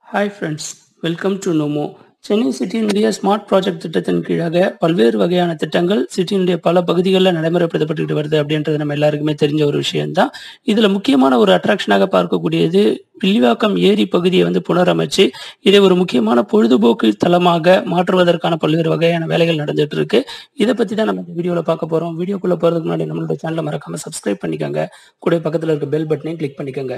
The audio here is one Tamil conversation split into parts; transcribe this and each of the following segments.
ஹாய் ஃப்ரெண்ட்ஸ் வெல்கம் டு நோமோ சென்னை சிட்டியினுடைய ஸ்மார்ட் ப்ராஜெக்ட் திட்டத்தின் கீழாக பல்வேறு வகையான திட்டங்கள் சிட்டியினுடைய பல பகுதிகளில் நடைமுறைப்படுத்தப்பட்டுக்கிட்டு வருது அப்படின்றது நம்ம எல்லாருக்குமே தெரிஞ்ச ஒரு விஷயம்தான் இதில் முக்கியமான ஒரு அட்ராக்ஷனாக பார்க்கக்கூடியது வில்லிவாக்கம் ஏரி பகுதியை வந்து புனரமைச்சு இதை ஒரு முக்கியமான பொழுதுபோக்கு தளமாக மாற்றுவதற்கான பல்வேறு வகையான வேலைகள் நடந்துட்டு இருக்கு இதை பற்றி தான் நம்ம இந்த வீடியோவில் பார்க்க போகிறோம் வீடியோக்குள்ளே போகிறதுக்கு முன்னாடி நம்மளோட சேனலை மறக்காம சப்ஸ்கிரைப் பண்ணிக்கோங்க கூட பக்கத்தில் இருக்க பெல் பட்டனையும் கிளிக் பண்ணிக்கோங்க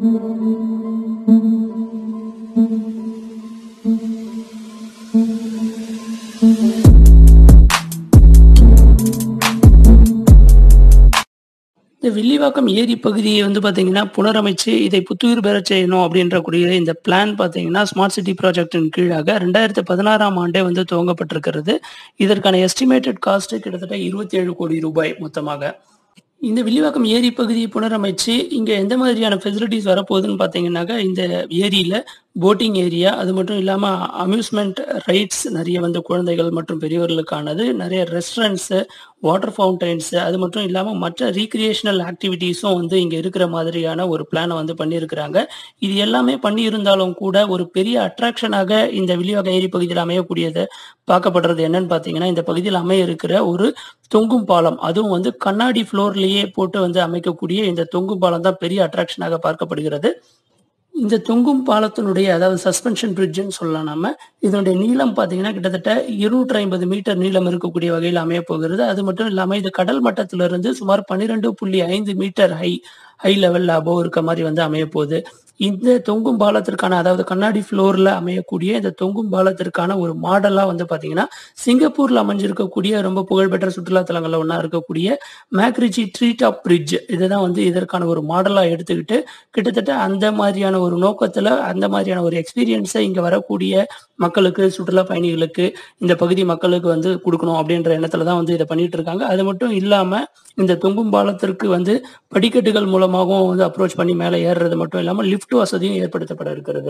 இந்த வில்லிவாக்கம் ஏரி பகுதியை வந்து பார்த்தீங்கன்னா புனரமைச்சு இதை புத்துயிர் பெறச் செய்யணும் அப்படின்ற கூடிய இந்த பிளான் பார்த்தீங்கன்னா ஸ்மார்ட் சிட்டி ப்ராஜெக்டின் கீழாக ரெண்டாயிரத்தி பதினாறாம் ஆண்டே வந்து துவங்கப்பட்டிருக்கிறது இதற்கான எஸ்டிமேட்டட் காஸ்ட் கிட்டத்தட்ட இருபத்தி ஏழு கோடி ரூபாய் மொத்தமாக இந்த வில்லிவாக்கம் ஏரி பகுதியை புனரமைச்சு இங்க எந்த மாதிரியான ஃபெசிலிட்டிஸ் வரப்போகுதுன்னு பார்த்தீங்கன்னாக்கா இந்த ஏரியில போட்டிங் ஏரியா அது மட்டும் இல்லாம அம்யூஸ்மெண்ட் ரைட்ஸ் நிறைய வந்து குழந்தைகள் மற்றும் பெரியவர்களுக்கானது நிறைய ரெஸ்டாரண்ட்ஸ் வாட்டர் ஃபவுண்டைன்ஸ் அது மட்டும் இல்லாம மற்ற ரீக்ரியேஷனல் ஆக்டிவிட்டீஸும் வந்து இங்க இருக்கிற மாதிரியான ஒரு பிளானை வந்து பண்ணியிருக்கிறாங்க இது எல்லாமே பண்ணியிருந்தாலும் கூட ஒரு பெரிய அட்ராக்ஷனாக இந்த வில்லிவாக்கம் ஏரி பகுதியில் அமையக்கூடியது பார்க்கப்படுறது என்னன்னு பார்த்தீங்கன்னா இந்த பகுதியில் அமைய இருக்கிற ஒரு தொங்கும் பாலம் அதுவும் வந்து கண்ணாடி ஃப்ளோர்லேயே போட்டு வந்து அமைக்கக்கூடிய இந்த தொங்கும் பாலம் தான் பெரிய அட்ராக்ஷனாக பார்க்கப்படுகிறது இந்த தொங்கும் பாலத்தினுடைய அதாவது சஸ்பென்ஷன் பிரிட்ஜ்னு சொல்லலாம் நம்ம இதனுடைய நீளம் பார்த்தீங்கன்னா கிட்டத்தட்ட இருநூற்றி ஐம்பது மீட்டர் நீளம் இருக்கக்கூடிய வகையில் அமைய போகிறது அது மட்டும் இல்லாமல் இது கடல் மட்டத்திலிருந்து சுமார் பன்னிரெண்டு புள்ளி ஐந்து மீட்டர் ஹை ஹை லெவலில் அபோவ் இருக்க மாதிரி வந்து அமைய போகுது இந்த தொங்கும் பாலத்திற்கான அதாவது கண்ணாடி ஃப்ளோரில் அமையக்கூடிய இந்த தொங்கும் பாலத்திற்கான ஒரு மாடலாக வந்து பார்த்தீங்கன்னா சிங்கப்பூரில் அமைஞ்சிருக்கக்கூடிய ரொம்ப புகழ்பெற்ற சுற்றுலா தலங்களில் ஒன்றா இருக்கக்கூடிய மேக்ரிச்சி ட்ரீ டாப் பிரிட்ஜ் இதுதான் வந்து இதற்கான ஒரு மாடலாக எடுத்துக்கிட்டு கிட்டத்தட்ட அந்த மாதிரியான ஒரு நோக்கத்தில் அந்த மாதிரியான ஒரு எக்ஸ்பீரியன்ஸை இங்கே வரக்கூடிய மக்களுக்கு சுற்றுலா பயணிகளுக்கு இந்த பகுதி மக்களுக்கு வந்து கொடுக்கணும் அப்படின்ற எண்ணத்துல தான் வந்து இதை பண்ணிட்டு இருக்காங்க அது மட்டும் இல்லாம இந்த தொங்கும் பாலத்திற்கு வந்து படிக்கட்டுகள் மூலமாகவும் வந்து அப்ரோச் பண்ணி மேலே ஏறுறது மட்டும் இல்லாமல் லிஃப்ட் வசதியும் ஏற்படுத்தப்பட இருக்கிறது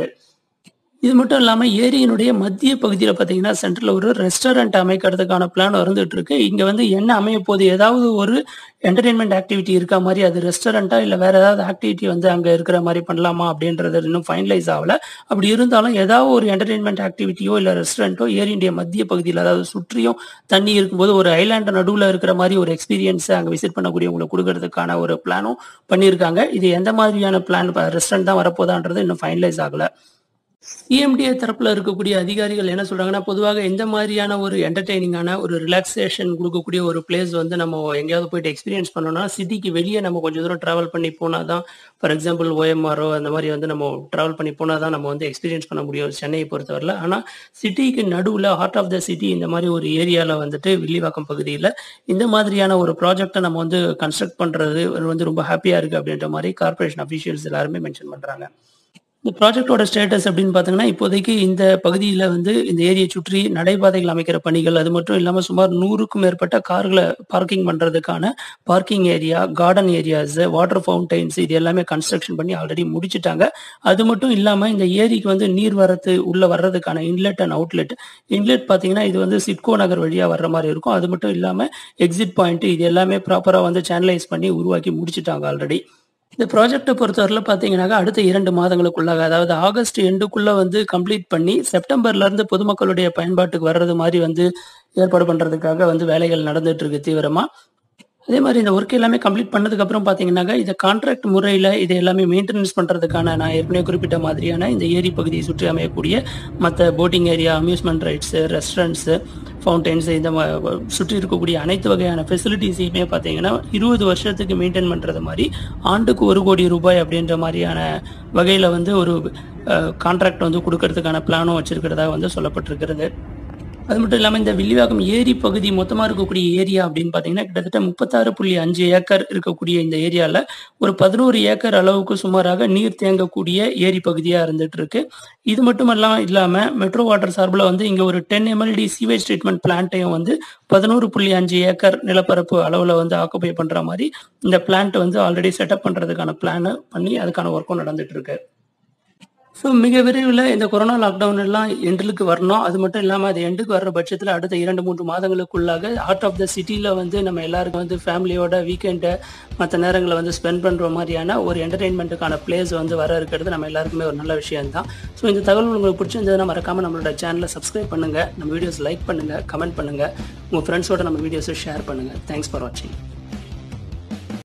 இது மட்டும் இல்லாமல் ஏரியினுடைய மத்திய பகுதியில் பார்த்தீங்கன்னா சென்டரில் ஒரு ரெஸ்டாரண்ட் அமைக்கிறதுக்கான பிளான் வந்துட்டு இருக்கு இங்கே வந்து என்ன அமைய போகுது ஏதாவது ஒரு என்டர்டெயின்மெண்ட் ஆக்டிவிட்டி இருக்கா மாதிரி அது ரெஸ்டாரண்ட்டா இல்லை வேற ஏதாவது ஆக்டிவிட்டி வந்து அங்கே இருக்கிற மாதிரி பண்ணலாமா அப்படின்றது இன்னும் ஃபைனலைஸ் ஆகல அப்படி இருந்தாலும் ஏதாவது ஒரு என்டர்டெயின்மெண்ட் ஆக்டிவிட்டியோ இல்லை ரெஸ்டாரண்ட்டோ ஏரியினுடைய மத்திய பகுதியில் அதாவது சுற்றியும் தண்ணி இருக்கும்போது ஒரு ஐலாண்டு நடுவில் இருக்கிற மாதிரி ஒரு எக்ஸ்பீரியன்ஸை அங்கே விசிட் பண்ணக்கூடியவங்களுக்கு கொடுக்கறதுக்கான ஒரு பிளானும் பண்ணியிருக்காங்க இது எந்த மாதிரியான பிளான் ரெஸ்டாரண்ட் தான் வரப்போதான்றது இன்னும் ஃபைனலைஸ் ஆகலை சிஎம்டிஏ தரப்புல இருக்கக்கூடிய அதிகாரிகள் என்ன சொல்றாங்கன்னா பொதுவாக எந்த மாதிரியான ஒரு என்டர்டெய்னிங்கான ஒரு ரிலாக்ஸேஷன் கொடுக்கக்கூடிய ஒரு பிளேஸ் வந்து நம்ம எங்கேயாவது போயிட்டு எக்ஸ்பீரியன்ஸ் பண்ணோம்னா சிட்டிக்கு வெளியே நம்ம கொஞ்சம் தூரம் டிராவல் பண்ணி போனால் தான் ஃபார் எக்ஸாம்பிள் ஓஎம்ஆரோ அந்த மாதிரி வந்து நம்ம டிராவல் பண்ணி போனால் தான் நம்ம வந்து எக்ஸ்பீரியன்ஸ் பண்ண முடியும் சென்னையை பொறுத்தவரையில் ஆனால் சிட்டிக்கு நடுவில் ஹார்ட் ஆஃப் த சிட்டி இந்த மாதிரி ஒரு ஏரியாவில் வந்துட்டு வில்லிவாக்கம் பகுதியில் இந்த மாதிரியான ஒரு ப்ராஜெக்டை நம்ம வந்து கன்ஸ்ட்ரக்ட் பண்ணுறது வந்து ரொம்ப ஹாப்பியாக இருக்குது அப்படின்ற மாதிரி கார்பரேஷன் அஃபீஷியல்ஸ் எல்லாருமே மென்ஷன் பண்ணுறாங்க இந்த ப்ராஜெக்டோட ஸ்டேட்டஸ் அப்படின்னு பார்த்தீங்கன்னா இப்போதைக்கு இந்த பகுதியில் வந்து இந்த ஏரியை சுற்றி நடைபாதைகள் அமைக்கிற பணிகள் அது மட்டும் இல்லாமல் சுமார் நூறுக்கும் மேற்பட்ட கார்களை பார்க்கிங் பண்ணுறதுக்கான parking area garden areas water fountains இது எல்லாமே கன்ஸ்ட்ரக்ஷன் பண்ணி ஆல்ரெடி முடிச்சிட்டாங்க அது மட்டும் இல்லாமல் இந்த ஏரிக்கு வந்து நீர் வரத்து உள்ள வர்றதுக்கான இன்லெட் அண்ட் அவுட்லெட் இன்லெட் பார்த்தீங்கன்னா இது வந்து சிட்கோ நகர் வழியாக வர்ற மாதிரி இருக்கும் அது மட்டும் இல்லாமல் எக்ஸிட் பாயிண்ட் இது எல்லாமே ப்ராப்பராக வந்து சேனலைஸ் பண்ணி உருவாக்கி முடிச்சிட்டாங்க ஆல்ரெடி இந்த ப்ராஜெக்டை பொறுத்தவரையில் பார்த்தீங்கன்னாக்கா அடுத்த இரண்டு மாதங்களுக்குள்ளாக அதாவது ஆகஸ்ட் எண்டுக்குள்ள வந்து கம்ப்ளீட் பண்ணி செப்டம்பர்ல இருந்து பொதுமக்களுடைய பயன்பாட்டுக்கு வர்றது மாதிரி வந்து ஏற்பாடு பண்றதுக்காக வந்து வேலைகள் நடந்துட்டு இருக்கு தீவிரமா அதே மாதிரி இந்த ஒர்க் எல்லாமே கம்ப்ளீட் பண்ணதுக்கு அப்புறம் பாத்தீங்கன்னாக்கா இதை கான்ட்ராக்ட் முறையில இதை எல்லாமே மெயின்டெனன்ஸ் பண்றதுக்கான நான் ஏற்கனவே குறிப்பிட்ட மாதிரியான இந்த ஏரி பகுதியை சுற்றி அமையக்கூடிய மற்ற boating area amusement rides restaurants fountains இந்த சுற்றி இருக்கக்கூடிய அனைத்து வகையான ஃபெசிலிட்டிஸையுமே பார்த்தீங்கன்னா இருபது வருஷத்துக்கு மெயின்டைன் பண்ணுறது மாதிரி ஆண்டுக்கு ஒரு கோடி ரூபாய் அப்படின்ற மாதிரியான வகையில் வந்து ஒரு கான்ட்ராக்ட் வந்து கொடுக்கறதுக்கான பிளானும் வச்சிருக்கிறதா வந்து சொல்லப்பட்டிருக்கிறது அது மட்டும் இல்லாமல் இந்த வில்லிவாக்கம் ஏரி பகுதி மொத்தமாக இருக்கக்கூடிய ஏரியா அப்படின்னு பார்த்தீங்கன்னா கிட்டத்தட்ட முப்பத்தாறு புள்ளி அஞ்சு ஏக்கர் இருக்கக்கூடிய இந்த ஏரியாவில் ஒரு பதினோரு ஏக்கர் அளவுக்கு சுமாராக நீர் தேங்கக்கூடிய ஏரி பகுதியாக இருந்துட்டு இருக்கு இது மட்டும் எல்லாம் இல்லாமல் மெட்ரோ வாட்டர் சார்பில் வந்து இங்கே ஒரு டென் எம்எல்டி சீவேஜ் ட்ரீட்மெண்ட் பிளான்ட்டையும் வந்து பதினோரு புள்ளி அஞ்சு ஏக்கர் நிலப்பரப்பு அளவில் வந்து ஆக்குபை பண்ணுற மாதிரி இந்த பிளான்ட் வந்து ஆல்ரெடி செட்டப் பண்ணுறதுக்கான பிளான் பண்ணி அதுக்கான ஒர்க்கும் நடந்துட்டு இருக்கு ஸோ மிக விரைவில் இந்த கொரோனா லாக்டவுன் எல்லாம் எண்டுக்கு வரணும் அது மட்டும் இல்லாமல் அது எண்டுக்கு வர்ற பட்சத்தில் அடுத்த இரண்டு மூன்று மாதங்களுக்குள்ளாக ஹார்ட் ஆஃப் த சிட்டியில் வந்து நம்ம எல்லாருக்கும் வந்து ஃபேமிலியோட வீக்கெண்டை மற்ற நேரங்களை வந்து ஸ்பெண்ட் பண்ணுற மாதிரியான ஒரு என்டர்டெயின்மெண்ட்டுக்கான பிளேஸ் வந்து வர இருக்கிறது நம்ம எல்லாருக்குமே ஒரு நல்ல விஷயம் தான் ஸோ இந்த தகவல் உங்களுக்கு பிடிச்சிருந்ததுன்னா மறக்காமல் நம்மளோட சேனலை சப்ஸ்கிரைப் பண்ணுங்கள் நம்ம வீடியோஸ் லைக் பண்ணுங்கள் கமெண்ட் பண்ணுங்கள் உங்கள் ஃப்ரெண்ட்ஸோட நம்ம வீடியோஸை ஷேர் பண்ணுங்கள் தேங்க்ஸ் ஃபார் வாட்சிங்